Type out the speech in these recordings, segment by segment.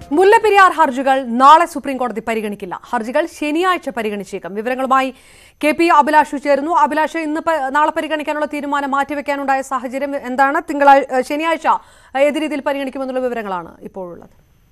മുല്ലപ്പെരിയാർ ഹർജികൾ നാളെ സുപ്രീം കോടതി പരിഗണിക്കില്ല ഹർജികൾ ശനിയാഴ്ച പരിഗണിച്ചേക്കും വിവരങ്ങളുമായി കെ പി അഭിലാഷ് ചേരുന്നു അഭിലാഷ് ഇന്ന് പ- നാളെ പരിഗണിക്കാനുള്ള തീരുമാനം മാറ്റിവെക്കാനുണ്ടായ സാഹചര്യം എന്താണ് തിങ്കളാഴ്ച ശനിയാഴ്ച ഏത് രീതിയിൽ പരിഗണിക്കുമെന്നുള്ള വിവരങ്ങളാണ് ഇപ്പോഴുള്ളത്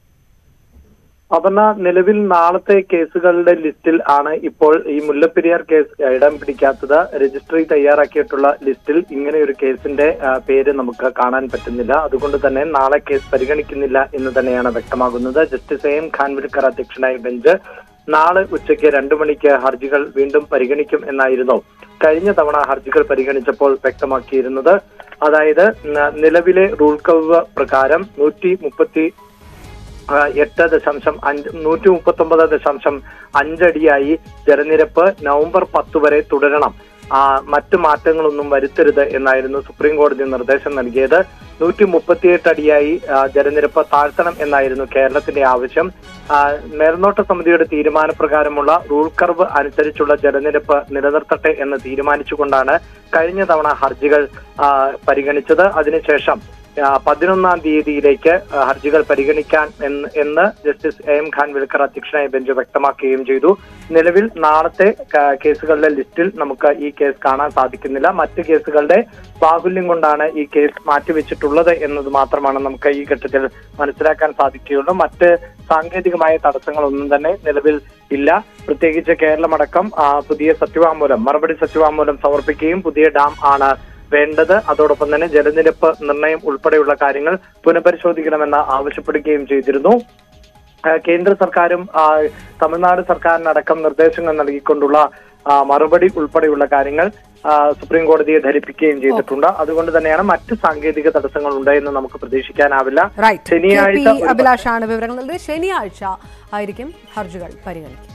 അപർണ നിലവിൽ നാളത്തെ കേസുകളുടെ ലിസ്റ്റിൽ ആണ് ഇപ്പോൾ ഈ മുല്ലപ്പെരിയാർ കേസ് ഇടം പിടിക്കാത്തത് രജിസ്ട്രി തയ്യാറാക്കിയിട്ടുള്ള ലിസ്റ്റിൽ ഇങ്ങനെ ഒരു കേസിന്റെ ആ, പേര് നമുക്ക് കാണാൻ പറ്റുന്നില്ല അതുകൊണ്ട് തന്നെ നാളെ കേസ് പരിഗണിക്കുന്നില്ല എന്ന് തന്നെയാണ് വ്യക്തമാകുന്നത് ജസ്റ്റിസ് എ എം ഖാൻവിൽക്കർ അധ്യക്ഷനായ ബെഞ്ച് നാളെ ഉച്ചയ്ക്ക് രണ്ടു മണിക്ക് ഹർജികൾ വീണ്ടും പരിഗണിക്കും എന്നായിരുന്നു കഴിഞ്ഞ തവണ ഹർജികൾ പരിഗണിച്ചപ്പോൾ വ്യക്തമാക്കിയിരുന്നത് അതായത് ന- നിലവിലെ റൂൾ കവ് പ്രകാരം നൂറ്റി മുപ്പത്തി ആ, എട്ട് ദശാംശം അഞ്ച് നൂറ്റി മുപ്പത്തി ഒമ്പത് ദശാംശം അഞ്ചടിയായി ജലനിരപ്പ് നവംബർ പത്ത് വരെ തുടരണം ആ, മറ്റ് മാറ്റങ്ങളൊന്നും വരുത്തരുത് എന്നായിരുന്നു സുപ്രീം കോടതി നിർദ്ദേശം നൽകിയത് നൂറ്റി മുപ്പത്തിയെട്ട് അടിയായി ആ, ജലനിരപ്പ് താഴ്ത്തണം എന്നായിരുന്നു കേരളത്തിന്റെ ആവശ്യം ആ, മേൽനോട്ട സമിതിയുടെ തീരുമാനപ്രകാരമുള്ള റൂൾ കർവ് അനുസരിച്ചുള്ള ജലനിരപ്പ് നിലനിർത്തട്ടെ എന്ന് തീരുമാനിച്ചുകൊണ്ടാണ് കഴിഞ്ഞ തവണ ഹർജികൾ ആ, പരിഗണിച്ചത് അതിനുശേഷം ആ, പതിനൊന്നാം തീയതിയിലേക്ക് ആ, ഹർജികൾ പരിഗണിക്കാൻ എന്ന് എന്ന് justice A M Khanwilkar അധ്യക്ഷനായ ബെഞ്ച് വ്യക്തമാക്കുകയും ചെയ്തു നിലവിൽ നാളത്തെ ക- കേസുകളുടെ ലിസ്റ്റിൽ നമുക്ക് ഈ കേസ് കാണാൻ സാധിക്കുന്നില്ല മറ്റ് കേസുകളുടെ ബാഹുല്യം കൊണ്ടാണ് ഈ കേസ് മാറ്റിവെച്ചിട്ടുള്ളത് എന്നത് മാത്രമാണ് നമുക്ക് ഈ ഘട്ടത്തിൽ മനസ്സിലാക്കാൻ സാധിക്കുകയുള്ളൂ മറ്റ് സാങ്കേതികമായ തടസ്സങ്ങളൊന്നും തന്നെ നിലവിൽ ഇല്ല പ്രത്യേകിച്ച് കേരളമടക്കം ആ, പുതിയ സത്യവാങ്മൂലം മറുപടി സത്യവാങ്മൂലം സമർപ്പിക്കുകയും പുതിയ ഡാം ആണ് വേണ്ടത് അതോടൊപ്പം തന്നെ ജലനിരപ്പ് നിർണയം ഉൾപ്പെടെയുള്ള കാര്യങ്ങൾ പുനഃപരിശോധിക്കണമെന്ന് ആവശ്യപ്പെടുകയും ചെയ്തിരുന്നു ആ, കേന്ദ്ര സർക്കാരും ആ, തമിഴ്നാട് സർക്കാരിനടക്കം നിർദ്ദേശങ്ങൾ നൽകിക്കൊണ്ടുള്ള ആ, മറുപടി ഉൾപ്പെടെയുള്ള കാര്യങ്ങൾ ആ, സുപ്രീം കോടതിയെ ധരിപ്പിക്കുകയും ചെയ്തിട്ടുണ്ട് അതുകൊണ്ട് തന്നെയാണ് മറ്റ് സാങ്കേതിക തടസ്സങ്ങൾ ഉണ്ടായെന്ന് നമുക്ക് പ്രതീക്ഷിക്കാനാവില്ല റൈറ്റ് കെ പി ശനിയാഴ്ച ഒരു- അഭിലാഷാണ് വിവരങ്ങൾ നൽകിയത് ശനിയാഴ്ച ആയിരിക്കും ഹർജികൾ പരിഗണിക്കുക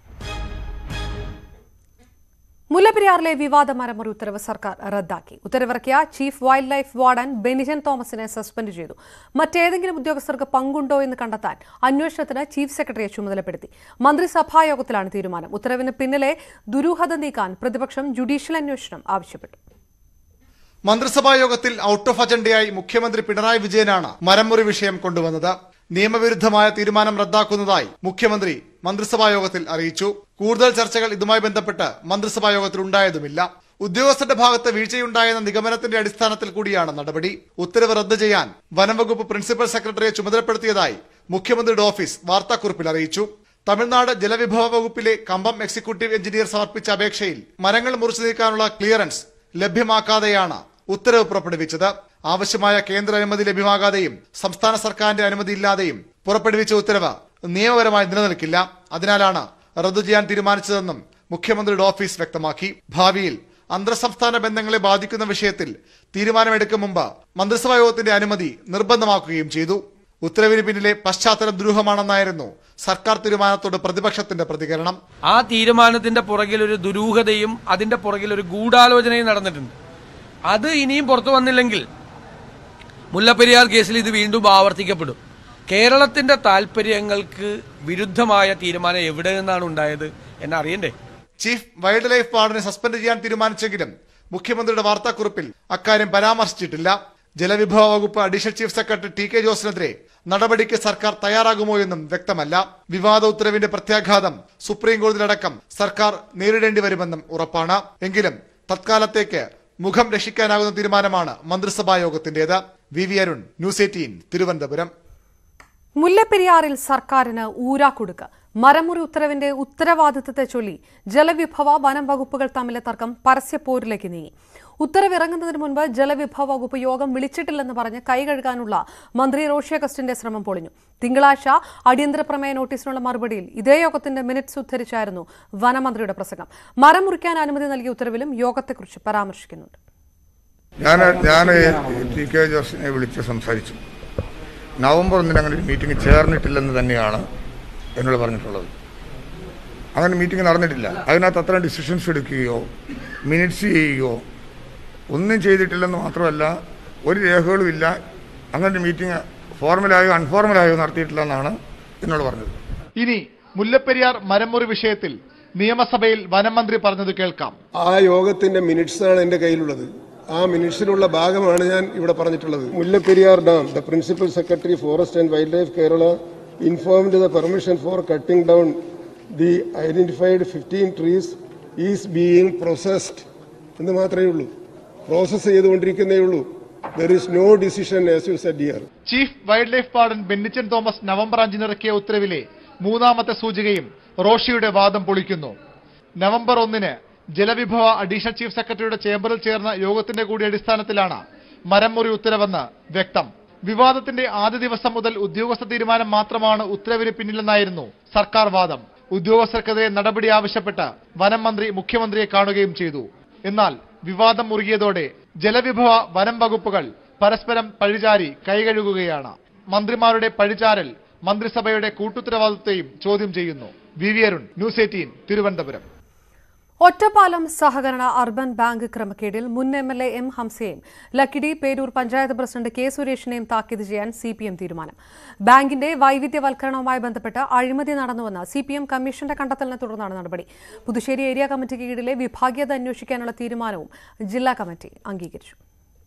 മുല്ലപ്പെരിയാറിലെ വിവാദ മരമുറി ഉത്തരവ് സർക്കാർ റദ്ദാക്കി ഉത്തരവിറക്കിയ chief wild life warden Bennichan തോമസിനെ സസ്പെൻഡ് ചെയ്തു മറ്റേതെങ്കിലും ഉദ്യോഗസ്ഥർക്ക് പങ്കുണ്ടോ എന്ന് കണ്ടെത്താൻ അന്വേഷണത്തിന് ചീഫ് സെക്രട്ടറിയെ ചുമതലപ്പെടുത്തി മന്ത്രിസഭാ യോഗത്തിലാണ് തീരുമാനം ഉത്തരവിന് പിന്നിലെ ദുരൂഹത നീക്കാൻ പ്രതിപക്ഷം ജുഡീഷ്യൽ അന്വേഷണം ആവശ്യപ്പെട്ടു മന്ത്രിസഭാ യോഗത്തിൽ ഔട്ട് ഓഫ് അജണ്ടയായി മുഖ്യമന്ത്രി പിണറായി വിജയനാണ് മരംമുറി വിഷയം കൊണ്ടുവന്നത് നിയമവിരുദ്ധമായ തീരുമാനം റദ്ദാക്കുന്നതായി മുഖ്യമന്ത്രി മന്ത്രിസഭാ യോഗത്തിൽ അറിയിച്ചു കൂടുതൽ ചർച്ചകൾ ഇതുമായി ബന്ധപ്പെട്ട് മന്ത്രിസഭാ യോഗത്തിൽ ഉണ്ടായതുമില്ല ഉദ്യോഗസ്ഥരുടെ ഭാഗത്ത് വീഴ്ചയുണ്ടായെന്ന നിഗമനത്തിന്റെ അടിസ്ഥാനത്തിൽ കൂടിയാണ് നടപടി ഉത്തരവ് റദ്ദ് ചെയ്യാൻ വനംവകുപ്പ് പ്രിൻസിപ്പൽ സെക്രട്ടറിയെ ചുമതലപ്പെടുത്തിയതായി മുഖ്യമന്ത്രിയുടെ ഓഫീസ് വാർത്താക്കുറിപ്പിൽ അറിയിച്ചു തമിഴ്നാട് ജലവിഭവ വകുപ്പിലെ കമ്പം എക്സിക്യൂട്ടീവ് എഞ്ചിനീയർ സമർപ്പിച്ച അപേക്ഷയിൽ മരങ്ങൾ മുറിച്ചു നീക്കാനുള്ള ക്ലിയറൻസ് ലഭ്യമാക്കാതെയാണ് ഉത്തരവ് പുറപ്പെടുവിച്ചത് ആവശ്യമായ കേന്ദ്ര അനുമതി ലഭ്യമാകാതെയും സംസ്ഥാന സർക്കാരിന്റെ അനുമതി ഇല്ലാതെയും പുറപ്പെടുവിച്ച ഉത്തരവ് നിയമപരമായി നിലനിൽക്കില്ല അതിനാലാണ് റദ്ദു ചെയ്യാൻ തീരുമാനിച്ചതെന്നും മുഖ്യമന്ത്രിയുടെ ഓഫീസ് വ്യക്തമാക്കി ഭാവിയിൽ അന്തർ സംസ്ഥാന ബന്ധങ്ങളെ ബാധിക്കുന്ന വിഷയത്തിൽ തീരുമാനമെടുക്കും മുമ്പ് മന്ത്രിസഭാ യോഗത്തിന്റെ അനുമതി നിർബന്ധമാക്കുകയും ചെയ്തു ഉത്തരവിന് പിന്നിലെ പശ്ചാത്തലം ദുരൂഹമാണെന്നായിരുന്നു സർക്കാർ തീരുമാനത്തോട് പ്രതിപക്ഷത്തിന്റെ പ്രതികരണം ആ തീരുമാനത്തിന്റെ പുറകിൽ ഒരു ദുരൂഹതയും അതിന്റെ പുറകിൽ ഒരു ഗൂഢാലോചനയും നടന്നിട്ടുണ്ട് അത് ഇനിയും പുറത്തു വന്നില്ലെങ്കിൽ മുല്ലപ്പെരിയാർ കേസിൽ ഇത് വീണ്ടും ആവർത്തിക്കപ്പെടും കേരളത്തിന്റെ താല്പര്യങ്ങൾക്ക് വിരുദ്ധമായ തീരുമാനം എവിടെ നിന്നാണ് ഉണ്ടായത് എന്നറിയണ്ടേ ചീഫ് വൈൽഡ് ലൈഫ് വാർഡിനെ സസ്പെൻഡ് ചെയ്യാൻ തീരുമാനിച്ചെങ്കിലും മുഖ്യമന്ത്രിയുടെ വാർത്താക്കുറിപ്പിൽ അക്കാര്യം പരാമർശിച്ചിട്ടില്ല ജലവിഭവ വകുപ്പ് additional chief secretary T K ജോസിനെതിരെ നടപടിക്ക് സർക്കാർ തയ്യാറാകുമോ എന്നും വ്യക്തമല്ല വിവാദ ഉത്തരവിന്റെ പ്രത്യാഘാതം സുപ്രീം കോടതിയിലടക്കം സർക്കാർ നേരിടേണ്ടി വരുമെന്നും ഉറപ്പാണ് എങ്കിലും തത്കാലത്തേക്ക് മുഖം രക്ഷിക്കാനാകുന്ന തീരുമാനമാണ് മന്ത്രിസഭാ യോഗത്തിന്റേത് V V Arun news eighteen Thiruvananthapuram മുല്ലപ്പെരിയാറിൽ സർക്കാരിന് ഊരാക്കുടുക്ക് മരമുറി ഉത്തരവിന്റെ ഉത്തരവാദിത്തത്തെ ചൊല്ലി ജലവിഭവ വനം വകുപ്പുകൾ തമ്മിലെ തർക്കം പരസ്യപ്പോരിലേക്ക് നീങ്ങി ഉത്തരവിറങ്ങുന്നതിന് മുൻപ് ജലവിഭവ വകുപ്പ് യോഗം വിളിച്ചിട്ടില്ലെന്ന് പറഞ്ഞ് കൈകഴുകാനുള്ള മന്ത്രി റോഷി അഗസ്റ്റിന്റെ ശ്രമം പൊളിഞ്ഞു തിങ്കളാഴ്ച അടിയന്തര പ്രമേയ നോട്ടീസിനുള്ള മറുപടിയിൽ ഇതേ യോഗത്തിന്റെ മിനിറ്റ്സ് ഉദ്ധരിച്ചായിരുന്നു വനമന്ത്രിയുടെ പ്രസംഗം മരം മുറിക്കാൻ അനുമതി നൽകിയ ഉത്തരവിലും യോഗത്തെക്കുറിച്ച് പരാമർശിക്കുന്നുണ്ട് ഞാൻ ഞാൻ ടി കെ ജോസിനെ വിളിച്ച് സംസാരിച്ചു നവംബർ ഒന്നിന് അങ്ങനെ ഒരു മീറ്റിംഗ് ചേർന്നിട്ടില്ലെന്ന് തന്നെയാണ് എന്നോട് പറഞ്ഞിട്ടുള്ളത് അങ്ങനെ മീറ്റിംഗ് നടന്നിട്ടില്ല അതിനകത്ത് അത്ര ഡിസിഷൻസ് എടുക്കുകയോ മിനിറ്റ്സ് ചെയ്യുകയോ ഒന്നും ചെയ്തിട്ടില്ലെന്ന് മാത്രമല്ല ഒരു രേഖകളും ഇല്ല അങ്ങനെ ഒരു മീറ്റിംഗ് ഫോർമലായോ അൺഫോർമലായോ നടത്തിയിട്ടില്ല എന്നാണ് എന്നോട് പറഞ്ഞത് ഇനി മുല്ലപ്പെരിയാർ മരംമുറി വിഷയത്തിൽ നിയമസഭയിൽ വനമന്ത്രി പറഞ്ഞത് കേൾക്കാം ആ യോഗത്തിന്റെ മിനിറ്റ്സ് ആണ് എന്റെ കയ്യിലുള്ളത് ആ മിനിറ്റ്സിലുള്ള ഭാഗമാണ് ഞാൻ ഇവിടെ പറഞ്ഞിട്ടുള്ളത് Mullaperiyar dam the principal secretary forest and wild life Kerala informed the permission for cutting down the identified 15 trees is being processed എന്ന് മാത്രമേ ഉള്ളൂ പ്രോസസ്സ് ചെയ്തുകൊണ്ടിരിക്കുന്നേ ഉള്ളൂ there is no decision as you said here chief wild life warden Bennichan Thomas November അഞ്ചിന് ഇറക്കിയ ഉത്തരവിലെ മൂന്നാമത്തെ സൂചികയും റോഷിയുടെ വാദം പൊളിക്കുന്നു November ഒന്നിന് ജലവിഭവ അഡീഷണൽ ചീഫ് സെക്രട്ടറിയുടെ ചേംബറിൽ ചേർന്ന യോഗത്തിന്റെ കൂടി അടിസ്ഥാനത്തിലാണ് മരം മുറി ഉത്തരവെന്ന് വ്യക്തം വിവാദത്തിന്റെ ആദ്യ ദിവസം മുതൽ ഉദ്യോഗസ്ഥ തീരുമാനം മാത്രമാണ് ഉത്തരവിന് പിന്നിലെന്നായിരുന്നു സർക്കാർ വാദം ഉദ്യോഗസ്ഥർക്കെതിരെ നടപടി ആവശ്യപ്പെട്ട് വനം മന്ത്രി മുഖ്യമന്ത്രിയെ കാണുകയും ചെയ്തു എന്നാൽ വിവാദം മുറുകിയതോടെ ജലവിഭവ വനം വകുപ്പുകൾ പരസ്പരം പഴിചാരി കൈകഴുകുകയാണ് മന്ത്രിമാരുടെ പഴിചാരൽ മന്ത്രിസഭയുടെ കൂട്ടുത്തരവാദിത്വത്തെയും ചോദ്യം ചെയ്യുന്നു V V Arun news eighteen Thiruvananthapuram Ottapalam സഹകരണ അർബൻ ബാങ്ക് ക്രമക്കേടിൽ മുൻ എം എൽ എ എം ഹംസയെയും ലക്കിടി പേരൂർ പഞ്ചായത്ത് പ്രസിഡന്റ് കെ സുരേഷിനെയും താക്കീത് ചെയ്യാൻ സി പി എം തീരുമാനം ബാങ്കിന്റെ വൈവിധ്യവൽക്കരണവുമായി ബന്ധപ്പെട്ട് അഴിമതി നടന്നുവെന്ന സി പി എം കമ്മീഷന്റെ കണ്ടെത്തലിനെ തുടർന്നാണ് നടപടി പുതുശ്ശേരി ഏരിയ കമ്മിറ്റിക്ക് കീഴിലെ വിഭാഗീയത അന്വേഷിക്കാനുള്ള തീരുമാനവും ജില്ലാ കമ്മിറ്റി അംഗീകരിച്ചു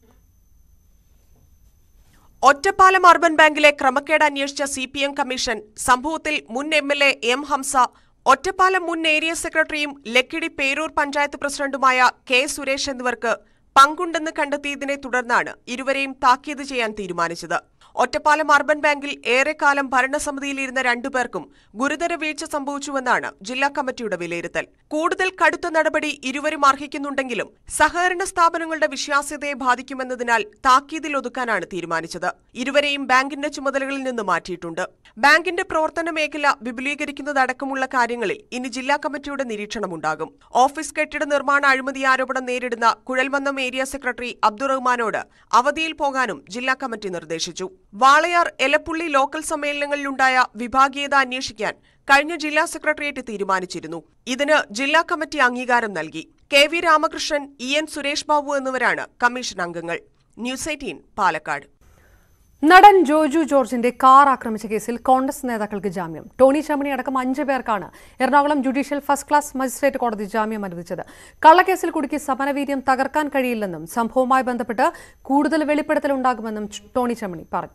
ഒറ്റപ്പാലം അർബൻ ബാങ്കിലെ ക്രമക്കേട് അന്വേഷിച്ച സി പി എം കമ്മീഷൻ സംഭവത്തിൽ മുൻ M L A M Hamsa Ottapalam മുൻ ഏരിയ സെക്രട്ടറിയും ലക്കിടി പേരൂർ പഞ്ചായത്ത് പ്രസിഡന്റുമായ കെ സുരേഷ് എന്നിവർക്ക് പങ്കുണ്ടെന്ന് കണ്ടെത്തിയതിനെ തുടർന്നാണ് ഇരുവരെയും താക്കീത് ചെയ്യാൻ തീരുമാനിച്ചത് ഒറ്റപ്പാലം അർബൻ ബാങ്കിൽ ഏറെക്കാലം ഭരണസമിതിയിലിരുന്ന രണ്ടുപേർക്കും ഗുരുതര വീഴ്ച സംഭവിച്ചുവെന്നാണ് ജില്ലാ കമ്മിറ്റിയുടെ വിലയിരുത്തൽ കൂടുതൽ കടുത്ത നടപടി ഇരുവരും അർഹിക്കുന്നുണ്ടെങ്കിലും സഹകരണ സ്ഥാപനങ്ങളുടെ വിശ്വാസ്യതയെ ബാധിക്കുമെന്നതിനാൽ താക്കീതിൽ ഒതുക്കാനാണ് തീരുമാനിച്ചത് ഇരുവരെയും ബാങ്കിന്റെ ചുമതലകളിൽ നിന്ന് മാറ്റിയിട്ടുണ്ട് ബാങ്കിന്റെ പ്രവർത്തന മേഖല വിപുലീകരിക്കുന്നതടക്കമുള്ള കാര്യങ്ങളിൽ ഇനി ജില്ലാ കമ്മിറ്റിയുടെ നിരീക്ഷണമുണ്ടാകും ഓഫീസ് കെട്ടിട നിർമ്മാണ അഴിമതി ആരോപണം നേരിടുന്ന കുഴൽമന്നം ഏരിയ സെക്രട്ടറി അബ്ദുറഹ്മാനോട് അവധിയിൽ പോകാനും ജില്ലാ കമ്മിറ്റി നിർദ്ദേശിച്ചു വാളയാർ എലപ്പുള്ളി ലോക്കൽ സമ്മേളനങ്ങളിലുണ്ടായ വിഭാഗീയത അന്വേഷിക്കാൻ കഴിഞ്ഞ ജില്ലാ സെക്രട്ടേറിയറ്റ് തീരുമാനിച്ചിരുന്നു ഇതിന് ജില്ലാ കമ്മിറ്റി അംഗീകാരം നൽകി K V Ramakrishnan E N Suresh Babu എന്നിവരാണ് കമ്മീഷൻ അംഗങ്ങൾ ന്യൂസ് എയ്റ്റീൻ പാലക്കാട് നടൻ ജോജു ജോർജിന്റെ കാർ ആക്രമിച്ച കേസിൽ കോൺഗ്രസ് നേതാക്കൾക്ക് ജാമ്യം ടോണി ചമണി അടക്കം അഞ്ച് പേർക്കാണ് Ernakulam judicial first class magistrate കോടതി ജാമ്യം അനുവദിച്ചത് കള്ളക്കേസിൽ കുടുക്കി സമരവീര്യം തകർക്കാൻ കഴിയില്ലെന്നും സംഭവവുമായി ബന്ധപ്പെട്ട് കൂടുതൽ വെളിപ്പെടുത്തലുണ്ടാകുമെന്നും ടോണി ചമണി പറഞ്ഞു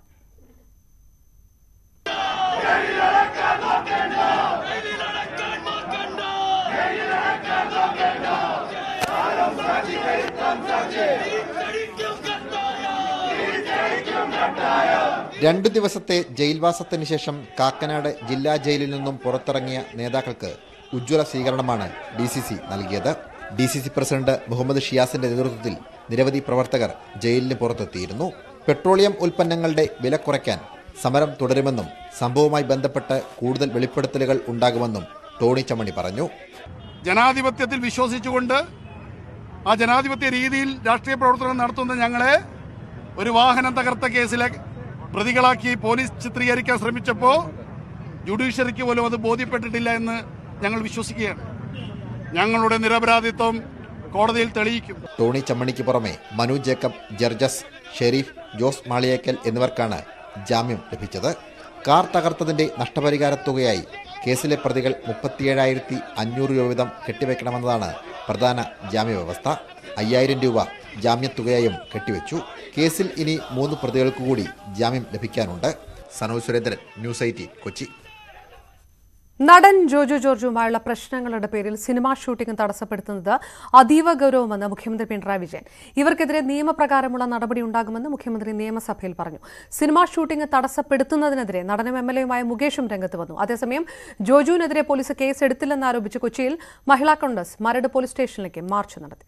രണ്ടു ദിവസത്തെ ജയിൽവാസത്തിന് ശേഷം കാക്കനാട് ജില്ലാ ജയിലിൽ നിന്നും പുറത്തിറങ്ങിയ നേതാക്കൾക്ക് ഉജ്ജ്വല സ്വീകരണമാണ് ഡി സി സി നൽകിയത് D C C president Muhammad ഷിയാസിന്റെ നേതൃത്വത്തിൽ നിരവധി പ്രവർത്തകർ ജയിലിന് പുറത്തെത്തിയിരുന്നു പെട്രോളിയം ഉൽപ്പന്നങ്ങളുടെ വില കുറയ്ക്കാൻ സമരം തുടരുമെന്നും സംഭവവുമായി ബന്ധപ്പെട്ട് കൂടുതൽ വെളിപ്പെടുത്തലുകൾ ഉണ്ടാകുമെന്നും ടോണി ചമ്മണി പറഞ്ഞു ജനാധിപത്യത്തിൽ വിശ്വസിച്ചുകൊണ്ട് ആ ജനാധിപത്യ രീതിയിൽ രാഷ്ട്രീയ പ്രവർത്തനം നടത്തുന്ന ഞങ്ങളെ ഒരു വാഹനം തകർത്ത കേസിലെ പ്രതികളാക്കി പോലീസ് ചിത്രീകരിക്കാൻ ശ്രമിച്ചപ്പോൾ ജുഡീഷ്യറിക്ക് പോലും അത് ബോധ്യപ്പെട്ടിട്ടില്ല എന്ന് ഞങ്ങൾ വിശ്വസിക്കുകയാണ് ഞങ്ങളുടെ നിരപരാധിത്വം കോടതിയിൽ തെളിയിക്കും ടോണി ചമ്മണിക്ക് പുറമെ മനു ജേക്കബ് ജർജസ് ഷെരീഫ് ജോസ് മാളിയേക്കൽ എന്നിവർക്കാണ് ജാമ്യം ലഭിച്ചത് കാർ തകർത്തതിന്റെ നഷ്ടപരിഹാര തുകയായി കേസിലെ പ്രതികൾ മുപ്പത്തിയേഴായിരത്തി അഞ്ഞൂറ് രൂപ വീതം കെട്ടിവെക്കണമെന്നതാണ് പ്രധാന ജാമ്യ വ്യവസ്ഥ അയ്യായിരം രൂപ ജാമ്യത്തുകയായും കെട്ടിവെച്ചു കേസിൽ ഇനി മൂന്ന് പ്രതികൾക്ക് കൂടി ജാമ്യം ലഭിക്കാനുണ്ട് സനോജ് സുരേന്ദ്രൻ ന്യൂസ് എയ്റ്റീൻ കൊച്ചി നടൻ ജോജു ജോർജുമായുള്ള പ്രശ്നങ്ങളുടെ പേരിൽ സിനിമാ ഷൂട്ടിംഗ് തടസ്സപ്പെടുത്തുന്നത് അതീവ ഗൗരവമെന്ന് മുഖ്യമന്ത്രി പിണറായി വിജയൻ ഇവർക്കെതിരെ നിയമപ്രകാരമുള്ള നടപടി ഉണ്ടാകുമെന്ന് മുഖ്യമന്ത്രി നിയമസഭയിൽ പറഞ്ഞു സിനിമാ ഷൂട്ടിംഗ് തടസ്സപ്പെടുത്തുന്നതിനെതിരെ നടനും എം എൽ എയുമായ മുകേഷും രംഗത്ത് വന്നു അതേസമയം ജോജുവിനെതിരെ പോലീസ് കേസ് എടുത്തില്ലെന്നാരോപിച്ച് കൊച്ചിയിൽ മഹിളാ കോൺഗ്രസ് മരട് പോലീസ് സ്റ്റേഷനിലേക്ക് മാർച്ച് നടത്തി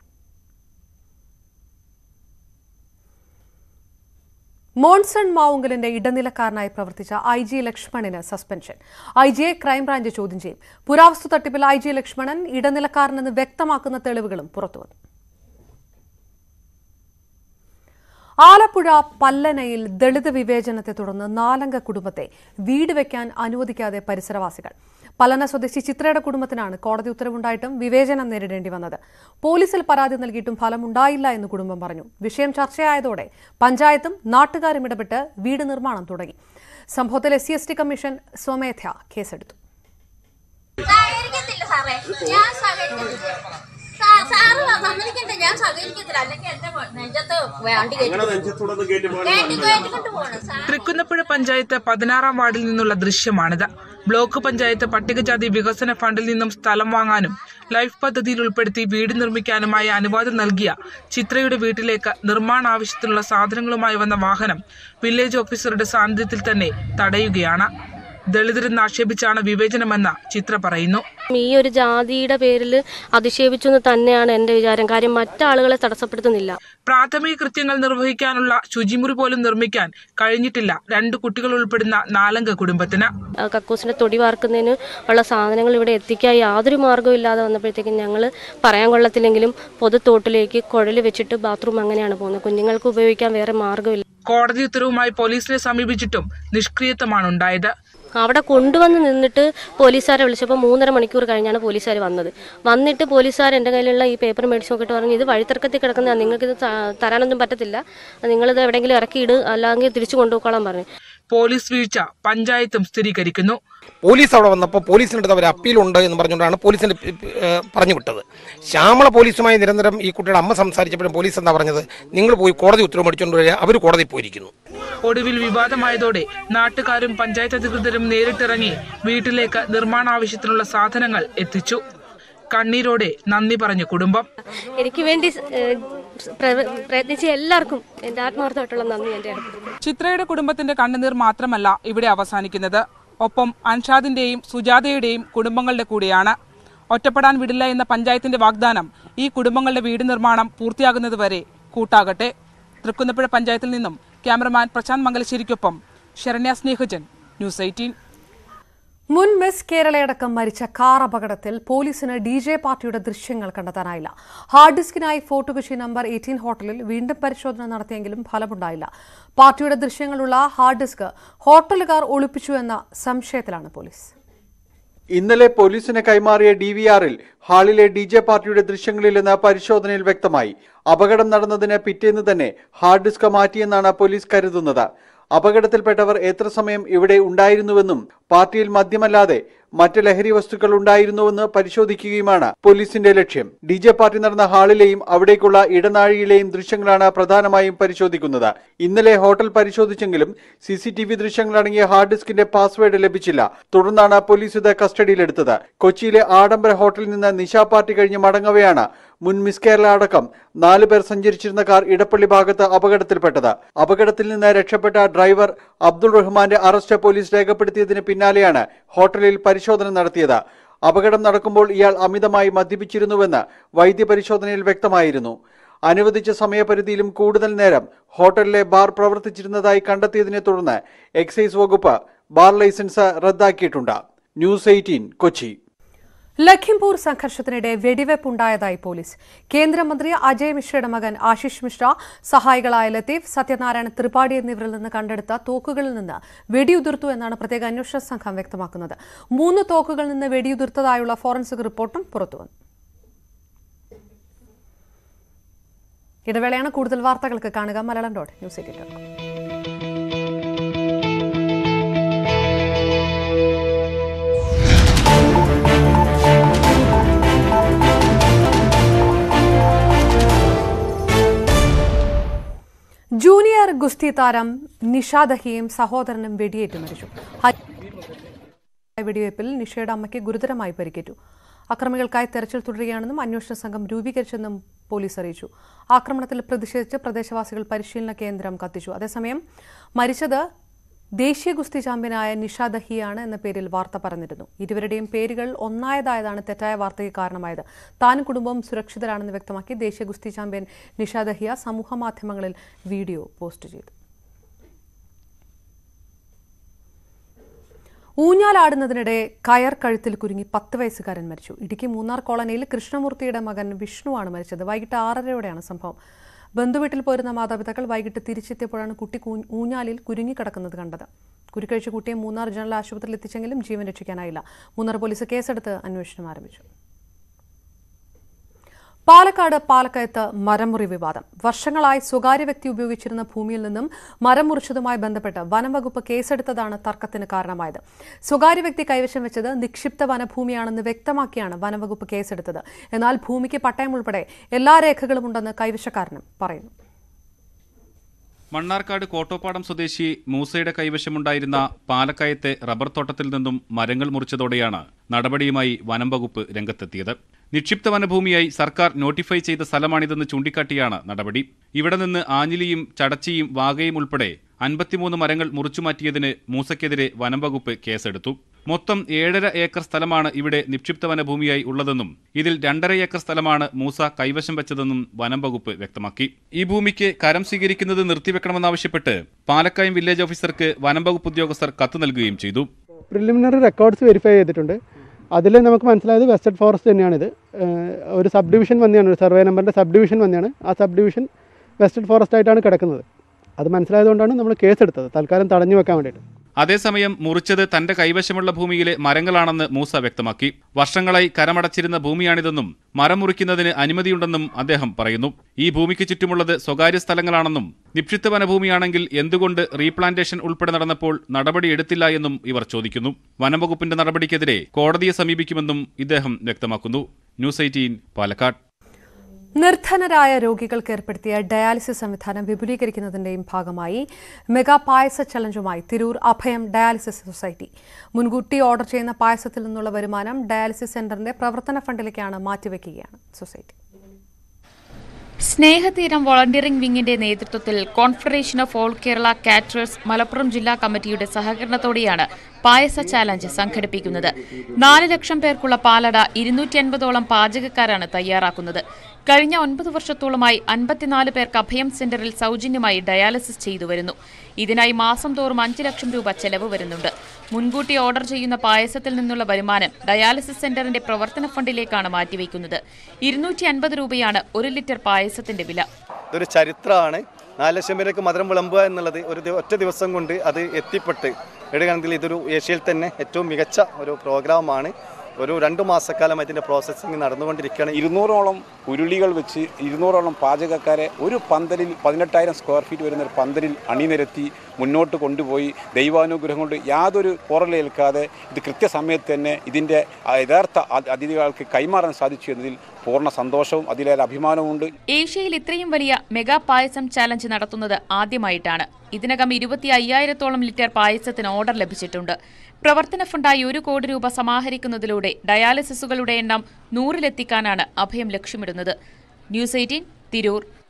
മോൺസൺ മാവുങ്കലിന്റെ ഇടനിലക്കാരനായി പ്രവർത്തിച്ച ഐ ജി ലക്ഷ്മണന് സസ്പെൻഷൻ ഐ ജിയെ ക്രൈംബ്രാഞ്ച് ചോദ്യം ചെയ്യും പുരാവസ്തു തട്ടിപ്പിൽ ഐ ജി ലക്ഷ്മണൻ ഇടനിലക്കാരനെന്ന് വ്യക്തമാക്കുന്ന തെളിവുകളും പുറത്തുവന്നു ആലപ്പുഴ പല്ലനയിൽ ദളിത് വിവേചനത്തെ തുടർന്ന് നാലംഗ കുടുംബത്തെ വീട് വെക്കാൻ അനുവദിക്കാതെ പരിസരവാസികൾ പല്ലന സ്വദേശി ചിത്രയുടെ കുടുംബത്തിനാണ് കോടതി ഉത്തരവുണ്ടായിട്ടും വിവേചനം നേരിടേണ്ടി വന്നത് പോലീസിൽ പരാതി നൽകിയിട്ടും ഫലമുണ്ടായില്ല എന്ന് കുടുംബം പറഞ്ഞു വിഷയം ചർച്ചയായതോടെ പഞ്ചായത്തും നാട്ടുകാരും ഇടപെട്ട് വീട് നിർമ്മാണം തുടങ്ങി സംഭവത്തിൽ S C S T commission സ്വമേധ കേസെടുത്തു സഹകരിക്കത്തില്ല സാറേ ഞാൻ സഹകരിക്കത്തില്ല സാ- സാറ് സമ്മതിക്കണ്ടേ ഞാൻ സഹകരിക്കത്തില്ല അല്ലെങ്കിൽ എന്റെ നെഞ്ചത്ത് വേണ്ടി കേട്ടിക്കൊണ്ട് പോകണം സാർ തൃക്കുന്നപ്പുഴ പഞ്ചായത്ത് പതിനാറാം വാർഡിൽ നിന്നുള്ള ദൃശ്യമാണിത് ബ്ലോക്ക് പഞ്ചായത്ത് പട്ടികജാതി വികസന ഫണ്ടിൽ നിന്നും സ്ഥലം വാങ്ങാനും ലൈഫ് പദ്ധതിയിൽ ഉൾപ്പെടുത്തി വീട് നിർമ്മിക്കാനുമായി അനുവാദം നൽകിയ ചിത്രയുടെ വീട്ടിലേക്ക് നിർമ്മാണ ആവശ്യത്തിനുള്ള സാധനങ്ങളുമായി വന്ന വാഹനം വില്ലേജ് ഓഫീസറുടെ സാന്നിധ്യത്തിൽ തന്നെ തടയുകയാണ് ദളിതരെന്ന് ആക്ഷേപിച്ചാണ് വിവേചനമെന്ന് ചിത്ര പറയുന്നു ഈ ഒരു ജാതിയുടെ പേരിൽ അധിക്ഷേപിച്ചു എന്ന് തന്നെയാണ് എന്റെ വിചാരം കാര്യം മറ്റാളുകളെ തടസ്സപ്പെടുത്തുന്നില്ല പ്രാഥമിക കൃത്യങ്ങൾ നിർവഹിക്കാനുള്ള ശുചിമുറി പോലും നിർമ്മിക്കാൻ കഴിഞ്ഞിട്ടില്ല രണ്ട് കുട്ടികൾ ഉൾപ്പെടുന്ന നാലംഗ കുടുംബത്തിന് ആ കക്കൂസിന്റെ തൊടി വാർക്കുന്നതിന് ഉള്ള സാധനങ്ങൾ ഇവിടെ എത്തിക്കാൻ യാതൊരു മാർഗ്ഗവും ഇല്ലാതെ വന്നപ്പോഴത്തേക്കും ഞങ്ങൾ പറയാൻ കൊള്ളത്തില്ലെങ്കിലും പൊതുത്തോട്ടിലേക്ക് കുഴൽ വെച്ചിട്ട് ബാത്റൂം അങ്ങനെയാണ് പോകുന്നത് കുഞ്ഞുങ്ങൾക്ക് ഉപയോഗിക്കാൻ വേറെ മാർഗ്ഗമില്ല കോടതി ഉത്തരവുമായി പോലീസിനെ സമീപിച്ചിട്ടും നിഷ്ക്രിയത്വമാണ് ഉണ്ടായത് അവിടെ കൊണ്ടുവന്ന് നിന്നിട്ട് പോലീസുകാരെ വിളിച്ചപ്പോൾ മൂന്നര മണിക്കൂർ കഴിഞ്ഞാണ് പോലീസുകാർ വന്നത് വന്നിട്ട് പോലീസുകാർ എൻ്റെ കയ്യിലുള്ള ഈ പേപ്പർ മേടിച്ച് നോക്കിയിട്ട് പറഞ്ഞു ഇത് വഴിത്തർക്കത്തിൽ കിടക്കുന്നതാണ് നിങ്ങൾക്കിത് ത- തരാനൊന്നും പറ്റത്തില്ല നിങ്ങളിത് എവിടെയെങ്കിലും ഇറക്കിയിട് അല്ലെങ്കിൽ തിരിച്ചു കൊണ്ടുപോയിക്കോളാൻ പറഞ്ഞു പോലീസ് വീഴ്ച പഞ്ചായത്തും സ്ഥിരീകരിക്കുന്നു പോലീസ് അവിടെ വന്നപ്പോൾ പോലീസിൻ്റെ അടുത്ത് അവർ അപ്പീലുണ്ട് എന്ന് പറഞ്ഞുകൊണ്ടാണ് പോലീസിന് പറഞ്ഞു വിട്ടത് ശ്യാമള പോലീസുമായി നിരന്തരം ഈ കുട്ടിയുടെ അമ്മ സംസാരിച്ചപ്പോഴും പോലീസ് എന്താ പറഞ്ഞത് നിങ്ങൾ പോയി കോടതി ഉത്തരവ് മേടിച്ചുകൊണ്ട് വരിക അവർ കോടതി പോയിരിക്കുന്നു ഒടുവിൽ വിവാദമായതോടെ നാട്ടുകാരും പഞ്ചായത്ത് അധികൃതരും നേരിട്ടിറങ്ങി വീട്ടിലേക്ക് നിർമ്മാണ ആവശ്യത്തിനുള്ള സാധനങ്ങൾ എത്തിച്ചു കണ്ണീരോടെ നന്ദി പറഞ്ഞു കുടുംബം എനിക്ക് വേണ്ടി ഏഹ്, പ്ര- പ്രയത്നിച്ച എല്ലാവർക്കും എൻ്റെ ആത്മാർത്ഥമായിട്ടുള്ള നന്ദി എൻ്റെ അടുത്ത് ചിത്രയുടെ കുടുംബത്തിന്റെ കണ്ണുനീർ മാത്രമല്ല ഇവിടെ അവസാനിക്കുന്നത് ഒപ്പം അൻഷാദിന്റെയും സുജാതയുടെയും കുടുംബങ്ങളുടെ കൂടെയാണ് ഒറ്റപ്പെടാൻ വിടില്ല എന്ന പഞ്ചായത്തിന്റെ വാഗ്ദാനം ഈ കുടുംബങ്ങളുടെ വീട് നിർമ്മാണം പൂർത്തിയാകുന്നതുവരെ കൂട്ടാകട്ടെ തൃക്കുന്നപ്പുഴ പഞ്ചായത്തിൽ നിന്നും ക്യാമറമാൻ പ്രശാന്ത് മംഗലശ്ശേരിക്കൊപ്പം ശരണ്യ സ്നേഹജൻ ന്യൂസ് എയ്റ്റീൻ മുൻ മിസ് കേരളയടക്കം മരിച്ച കാർ അപകടത്തിൽ പോലീസിന് ഡി ജെ പാർട്ടിയുടെ ദൃശ്യങ്ങൾ കണ്ടെത്താനായില്ല ഹാർഡ് ഡിസ്കിനായി ഫോർട്ട് കൊച്ചി നമ്പർ എയ്റ്റീൻ ഹോട്ടലിൽ വീണ്ടും പരിശോധന നടത്തിയെങ്കിലും ഫലമുണ്ടായില്ല പാർട്ടിയുടെ ദൃശ്യങ്ങളുള്ള ഹാർഡ് ഡിസ്ക് ഹോട്ടലുകാർ ഒളിപ്പിച്ചു എന്ന സംശയത്തിലാണ് പോലീസ് ഇന്നലെ പോലീസിന് കൈമാറിയ ഡി വി ആറിൽ ഹാളിലെ ഡി ജെ പാർട്ടിയുടെ ദൃശ്യങ്ങളിലെന്ന് പരിശോധനയിൽ വ്യക്തമായി അപകടം നടന്നതിന് പിറ്റേന്ന് തന്നെ ഹാർഡ് ഡിസ്ക് മാറ്റിയെന്നാണ് പോലീസ് കരുതുന്നത് അപകടത്തിൽപ്പെട്ടവർ എത്ര സമയം ഇവിടെ ഉണ്ടായിരുന്നുവെന്നും പാർട്ടിയിൽ മദ്യമല്ലാതെ മറ്റ് ലഹരി വസ്തുക്കൾ ഉണ്ടായിരുന്നുവെന്ന് പരിശോധിക്കുകയുമാണ് പോലീസിന്റെ ലക്ഷ്യം ഡി ജെ പാർട്ടി നടന്ന ഹാളിലെയും അവിടേക്കുള്ള ഇടനാഴിയിലെയും ദൃശ്യങ്ങളാണ് പ്രധാനമായും പരിശോധിക്കുന്നത് ഇന്നലെ ഹോട്ടൽ പരിശോധിച്ചെങ്കിലും സി സി ടി വി ദൃശ്യങ്ങളടങ്ങിയ ഹാർഡ് ഡിസ്കിന്റെ പാസ്വേഡ് ലഭിച്ചില്ല തുടർന്നാണ് പോലീസ് ഇത് കസ്റ്റഡിയിലെടുത്തത് കൊച്ചിയിലെ ആഡംബര ഹോട്ടലിൽ നിന്ന് നിശാ പാർട്ടി കഴിഞ്ഞ് മടങ്ങവെയാണ് മുൻ മിസ് കേരള അടക്കം നാല് പേർ സഞ്ചരിച്ചിരുന്ന കാർ ഇടപ്പള്ളി ഭാഗത്ത് അപകടത്തിൽപ്പെട്ടത് അപകടത്തിൽ നിന്ന് രക്ഷപ്പെട്ട ഡ്രൈവർ അബ്ദുൾ റഹ്മാന്റെ അറസ്റ്റ് പോലീസ് രേഖപ്പെടുത്തിയതിന് പിന്നാലെയാണ് ഹോട്ടലിൽ പരിശോധന നടത്തിയത് അപകടം നടക്കുമ്പോൾ ഇയാൾ അമിതമായി മദ്യപിച്ചിരുന്നുവെന്ന് വൈദ്യപരിശോധനയിൽ വ്യക്തമായിരുന്നു അനുവദിച്ച സമയപരിധിയിലും കൂടുതൽ നേരം ഹോട്ടലിലെ ബാർ പ്രവർത്തിച്ചിരുന്നതായി കണ്ടെത്തിയതിനെ തുടർന്ന് എക്സൈസ് വകുപ്പ് ബാർ ലൈസൻസ് റദ്ദാക്കിയിട്ടുണ്ട് ന്യൂസ് എയ്റ്റീൻ കൊച്ചി ലഖിംപൂർ സംഘർഷത്തിനിടെ വെടിവെപ്പുണ്ടായതായി പോലീസ് കേന്ദ്രമന്ത്രി അജയ് മിശ്രയുടെ മകൻ ആശിഷ് മിശ്ര സഹായികളായ ലത്തീഫ് സത്യനാരായണ ത്രിപാഠി എന്നിവരിൽ നിന്ന് കണ്ടെടുത്ത തോക്കുകളിൽ നിന്ന് വെടിയുതിർത്തു എന്നാണ് പ്രത്യേക അന്വേഷണ സംഘം വ്യക്തമാക്കുന്നത് മൂന്ന് തോക്കുകളിൽ നിന്ന് വെടിയുതിർത്തതായുള്ള ഫോറൻസിക് റിപ്പോർട്ടും പുറത്തുവന്നു ഇടവേളയാണ് കൂടുതൽ വാർത്തകൾക്ക് കാണുക Malayalam dot news eighteen junior ഗുസ്തി താരം നിഷാദഹിയും സഹോദരനും വെടിയേറ്റ് മരിച്ചു ഹ- വെടിവയ്പിൽ നിഷയുടെ അമ്മയ്ക്ക് ഗുരുതരമായി പരിക്കേറ്റു അക്രമികൾക്കായി തെരച്ചിൽ തുടരുകയാണെന്നും അന്വേഷണ സംഘം രൂപീകരിച്ചെന്നും പോലീസ് അറിയിച്ചു ആക്രമണത്തിൽ പ്രതിഷേധിച്ച് പ്രദേശവാസികൾ പരിശീലന കേന്ദ്രം കത്തിച്ചു അതേസമയം മരിച്ചത് ദേശീയ ഗുസ്തി ചാമ്പ്യനായ നിഷ ദഹിയാണ് എന്ന പേരിൽ വാർത്ത പറഞ്ഞിരുന്നു ഇരുവരുടെയും പേരുകൾ ഒന്നായതായതാണ് തെറ്റായ വാർത്തയ്ക്ക് കാരണമായത് താനും കുടുംബവും സുരക്ഷിതരാണെന്ന് വ്യക്തമാക്കി ദേശീയ ഗുസ്തി ചാമ്പ്യൻ നിഷ ദഹിയ സമൂഹ മാധ്യമങ്ങളിൽ വീഡിയോ പോസ്റ്റ് ചെയ്തു ഊഞ്ഞാലാടുന്നതിനിടെ കയർ കഴുത്തിൽ കുരുങ്ങി പത്ത് വയസ്സുകാരൻ മരിച്ചു ഇടുക്കി മൂന്നാർ കോളനിയിൽ കൃഷ്ണമൂർത്തിയുടെ മകൻ വിഷ്ണുവാണ് മരിച്ചത് വൈകിട്ട് ആറരയോടെയാണ് സംഭവം ബന്ധുവീട്ടിൽ പോരുന്ന മാതാപിതാക്കൾ വൈകിട്ട് തിരിച്ചെത്തിയപ്പോഴാണ് കുട്ടി കൂ- ഊഞ്ഞാലിൽ കുരുങ്ങിക്കിടക്കുന്നത് കണ്ടത് കുരുക്കഴിച്ച കുട്ടിയെ മൂന്നാർ ജനറൽ ആശുപത്രിയിൽ എത്തിച്ചെങ്കിലും ജീവൻ രക്ഷിക്കാനായില്ല മൂന്നാർ പോലീസ് കേസെടുത്ത് അന്വേഷണം ആരംഭിച്ചു പാലക്കാട് പാലക്കയത്ത് മരമുറി വിവാദം വർഷങ്ങളായി സ്വകാര്യ വ്യക്തി ഉപയോഗിച്ചിരുന്ന ഭൂമിയിൽ നിന്നും മരം മുറിച്ചതുമായി ബന്ധപ്പെട്ട് വനം വകുപ്പ് കേസെടുത്തതാണ് തർക്കത്തിന് കാരണമായത് സ്വകാര്യ വ്യക്തി കൈവശം വെച്ചത് നിക്ഷിപ്ത വനഭൂമിയാണെന്ന് വ്യക്തമാക്കിയാണ് വനംവകുപ്പ് കേസെടുത്തത് എന്നാൽ ഭൂമിക്ക് പട്ടയം ഉൾപ്പെടെ എല്ലാ രേഖകളും ഉണ്ടെന്ന് കൈവശക്കാരനും പറയുന്നു മണ്ണാർക്കാട് കോട്ടോപ്പാടം സ്വദേശി മൂസയുടെ കൈവശമുണ്ടായിരുന്ന പാലക്കയത്തെ റബ്ബർ തോട്ടത്തിൽ നിന്നും മരങ്ങൾ മുറിച്ചതോടെയാണ് നടപടിയുമായി വനം വകുപ്പ് രംഗത്തെത്തിയത് നിക്ഷിപ്ത വനഭൂമിയായി സർക്കാർ നോട്ടിഫൈ ചെയ്ത സ്ഥലമാണിതെന്ന് ചൂണ്ടിക്കാട്ടിയാണ് നടപടി ഇവിടെ നിന്ന് ആഞ്ഞിലിയും ചടച്ചിയും വാകയും ഉൾപ്പെടെ അൻപത്തിമൂന്ന് മരങ്ങൾ മുറിച്ചുമാറ്റിയതിന് മൂസയ്ക്കെതിരെ വനം വകുപ്പ് കേസെടുത്തു മൊത്തം ഏഴര ഏക്കർ സ്ഥലമാണ് ഇവിടെ നിക്ഷിപ്ത വനഭൂമിയായി ഉള്ളതെന്നും ഇതിൽ രണ്ടര ഏക്കർ സ്ഥലമാണ് മൂസ കൈവശം വെച്ചതെന്നും വനം വകുപ്പ് വ്യക്തമാക്കി ഈ ഭൂമിക്ക് കരം സ്വീകരിക്കുന്നത് നിർത്തിവെക്കണമെന്നാവശ്യപ്പെട്ട് പാലക്കായം വില്ലേജ് ഓഫീസർക്ക് വനം വകുപ്പ് ഉദ്യോഗസ്ഥർ കത്ത് നൽകുകയും ചെയ്തു പ്രിലിമിനറി റെക്കോർഡ്സ് വെരിഫൈ ചെയ്തിട്ടുണ്ട് അതിൽ നമുക്ക് മനസ്സിലായത് വെസ്റ്റഡ് ഫോറസ്റ്റ് തന്നെയാണിത് ഏഹ് ഒരു സബ് ഡിവിഷൻ വന്നെയാണ് ഒരു സർവേ നമ്പറിൻ്റെ സബ് ഡിവിഷൻ വന്നെയാണ് ആ സബ് ഡിവിഷൻ വെസ്റ്റഡ് ഫോറസ്റ്റ് ആയിട്ടാണ് കിടക്കുന്നത് അത് മനസ്സിലായതുകൊണ്ടാണ് നമ്മൾ കേസെടുത്തത് തൽക്കാലം തടഞ്ഞു വെക്കാൻ വേണ്ടിയിട്ട് അതേസമയം മുറിച്ചത് തന്റെ കൈവശമുള്ള ഭൂമിയിലെ മരങ്ങളാണെന്ന് മൂസ വ്യക്തമാക്കി വർഷങ്ങളായി കരമടച്ചിരുന്ന ഭൂമിയാണിതെന്നും മരം മുറിക്കുന്നതിന് അനുമതിയുണ്ടെന്നും അദ്ദേഹം പറയുന്നു ഈ ഭൂമിക്ക് ചുറ്റുമുള്ളത് സ്വകാര്യ സ്ഥലങ്ങളാണെന്നും നിക്ഷിപ്ത വനഭൂമിയാണെങ്കിൽ എന്തുകൊണ്ട് റീപ്ലാന്റേഷൻ ഉൾപ്പെടെ നടന്നപ്പോൾ നടപടി എടുത്തില്ല എന്നും ഇവർ ചോദിക്കുന്നു വനംവകുപ്പിന്റെ നടപടിക്കെതിരെ കോടതിയെ സമീപിക്കുമെന്നും ഇദ്ദേഹം വ്യക്തമാക്കുന്നു ന്യൂസ് എയ്റ്റീൻ പാലക്കാട് നിർധനരായ രോഗികൾക്ക് ഏർപ്പെടുത്തിയ ഡയാലിസിസ് സംവിധാനം വിപുലീകരിക്കുന്നതിന്റെയും ഭാഗമായി മെഗാ പായസ ചലഞ്ചുമായി തിരൂർ അഭയം ഡയാലിസിസ് സൊസൈറ്റി മുൻകൂട്ടി ഓർഡർ ചെയ്യുന്ന പായസത്തിൽ നിന്നുള്ള വരുമാനം ഡയാലിസിസ് സെന്ററിന്റെ പ്രവർത്തന ഫണ്ടിലേക്കാണ് മാറ്റിവെക്കുകയാണ് സൊസൈറ്റി സ്നേഹതീരം വോളണ്ടിയറിംഗ് വിങ്ങിന്റെ നേതൃത്വത്തിൽ confederation of all Kerala caterers Malappuram ജില്ലാ കമ്മിറ്റിയുടെ സഹകരണത്തോടെയാണ് പായസ ചാലഞ്ച് സംഘടിപ്പിക്കുന്നത് നാല് ലക്ഷം പേർക്കുള്ള പാലട ഇരുന്നൂറ്റി അൻപതോളം പാചകക്കാരാണ് തയ്യാറാക്കുന്നത് കഴിഞ്ഞ ഒൻപത് വർഷത്തോളമായി അൻപത്തിനാല് പേർക്ക് അഭയം സെന്ററിൽ സൗജന്യമായി ഡയാലിസിസ് ചെയ്തു വരുന്നു ഇതിനായി മാസം തോറും അഞ്ച് ലക്ഷം രൂപ ചെലവ് വരുന്നുണ്ട് മുൻകൂട്ടി ഓർഡർ ചെയ്യുന്ന പായസത്തിൽ നിന്നുള്ള വരുമാനം ഡയാലിസിസ് സെന്ററിന്റെ പ്രവർത്തന ഫണ്ടിലേക്കാണ് മാറ്റിവെക്കുന്നത് ഇരുന്നൂറ്റി അൻപത് രൂപയാണ് ഒരു ലിറ്റർ പായസത്തിന്റെ വില ഇതൊരു ചരിത്രമാണ് നാല് ലക്ഷം പേർക്ക് മധുരം വിളമ്പുക എന്നുള്ളത് ഒരു ദി- ഒറ്റ ദിവസം കൊണ്ട് അത് എത്തിപ്പെട്ട് എടുക്കുകയാണെങ്കിൽ ഇതൊരു ഏഷ്യയിൽ തന്നെ ഏറ്റവും മികച്ച ഒരു പ്രോഗ്രാമാണ് ഒരു രണ്ട് മാസക്കാലം അതിൻ്റെ പ്രോസസ്സിംഗ് നടന്നുകൊണ്ടിരിക്കുകയാണ് ഇരുന്നൂറോളം ഉരുളികൾ വെച്ച് ഇരുന്നൂറോളം പാചകക്കാരെ ഒരു പന്തലിൽ പതിനെട്ടായിരം സ്ക്വയർ ഫീറ്റ് വരുന്ന ഒരു പന്തലിൽ അണിനിരത്തി മുന്നോട്ട് കൊണ്ടുപോയി ദൈവാനുഗ്രഹം കൊണ്ട് യാതൊരു പോറലേൽക്കാതെ ഇത് കൃത്യസമയത്ത് തന്നെ ഇതിൻ്റെ ആ യഥാർത്ഥ അ- അതിഥികൾക്ക് കൈമാറാൻ സാധിച്ചു എന്നതിൽ പൂർണ്ണ സന്തോഷവും അതിലേറെ അഭിമാനവുമുണ്ട് ഏഷ്യയിൽ ഇത്രയും വലിയ മെഗാ പായസം ചാലഞ്ച് നടത്തുന്നത് ആദ്യമായിട്ടാണ് ഇതിനകം ഇരുപത്തി അയ്യായിരത്തോളം ലിറ്റർ പായസത്തിന് ഓർഡർ ലഭിച്ചിട്ടുണ്ട് പ്രവർത്തന ഫണ്ടായി ഒരു കോടി രൂപ സമാഹരിക്കുന്നതിലൂടെ ഡയാലിസിസുകളുടെ എണ്ണം നൂറിലെത്തിക്കാനാണ് അഭയം ലക്ഷ്യമിടുന്നത് ന്യൂസ് എയ്റ്റീൻ തിരൂർ